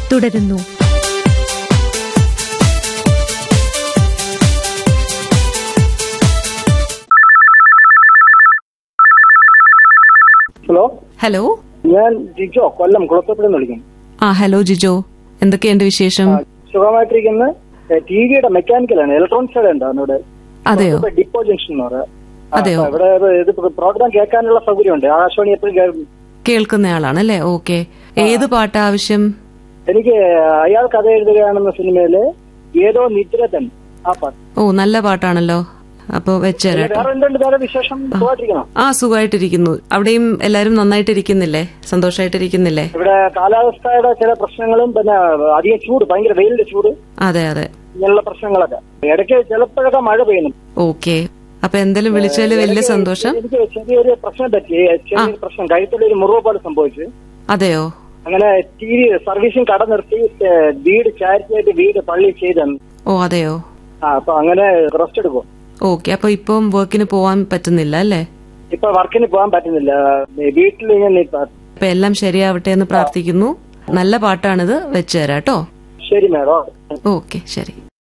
തുടരുന്നു hello hello ഞാൻ ജിജോ കൊല്ലം കുളത്തൂപ്പിൽ വിളിക്കുന്നു ആ ഹലോ ജിജോ എന്തൊക്കെയുണ്ട് വിശേഷം ആ, സുഖമായിട്ടിരിക്കുന്ന ടി വിയുടെ മെക്കാനിക്കലാണ് ഇലക്ട്രോണിക്സ് സൈഡ് ഉണ്ടായിരുന്നു ഇവിടെ അതെയോ ഡിപ്പോ ജംഗ്ഷൻ എന്ന് പറയാം ആ, അതെയോ? അപ്പൊ ഇവിടെ ഇത് പ്രോഗ്രാം കേൾക്കാനുള്ള സൗകര്യമുണ്ട് ആകാശവാണി എപ്പോഴും കേ- കേൾക്കുന്നയാളാണല്ലേ ഓക്കെ ഏത് പാട്ടാ ആവശ്യം എനിക്ക് അയാൾ കഥ എഴുതുകയാണെന്ന സിനിമയില് ഏതോ നിദ്രതൻ ആ പാട്ട് ഓ നല്ല പാട്ടാണല്ലോ അപ്പൊ വെച്ചേരാട്ടോ വേറെ എന്തുണ്ട് വേറെ വിശേഷം സുഖമായിട്ടിരിക്കണം ആ സുഖമായിട്ടിരിക്കുന്നു അവിടെയും എല്ലാരും നന്നായിട്ടിരിക്കുന്നില്ലേ സന്തോഷമായിട്ടിരിക്കുന്നില്ലേ ഇവിടെ കാലാവസ്ഥയുടെ ചില പ്രശ്നങ്ങളും പിന്നെ അധികം ചൂട് ഭയങ്കര വെയിലിന്റെ ചൂട് അതെ അതെ ഇങ്ങനെയുള്ള പ്രശ്നങ്ങളൊക്കെ ഇടയ്ക്ക് ചിലപ്പോഴൊക്കെ മഴ പെയ്യുന്നു ഓക്കെ അപ്പൊ എന്തെങ്കിലും വിളിച്ചാല് വലിയ സന്തോഷം എനിക്ക് ചെറിയൊരു പ്രശ്നം പറ്റി ചെറിയൊരു പ്രശ്നം കഴുത്തിലൊരു മുറിവ് പോലെ സംഭവിച്ചു അതെയോ അങ്ങനെ ടി വി സർവീസിങ് കട നിർത്തി ഏഹ്, വീട് ചാരിറ്റി ആയിട്ട് വീട് പള്ളി ചെയ്തു ഓ അതെയോ ആ അപ്പൊ അങ്ങനെ റെസ്റ്റ് എടുക്കും ഓക്കെ അപ്പൊ ഇപ്പം വർക്കിന് പോവാൻ പറ്റുന്നില്ല അല്ലേ ഇപ്പൊ വർക്കിന് പോകാൻ പറ്റുന്നില്ല വീട്ടിൽ ഞാൻ ഇപ്പൊ- അപ്പൊ എല്ലാം ശരിയാവട്ടെ എന്ന് പ്രാർത്ഥിക്കുന്നു നല്ല പാട്ടാണിത് വെച്ചുതരാട്ടോ ശരി മാഡം ഓക്കെ ശരി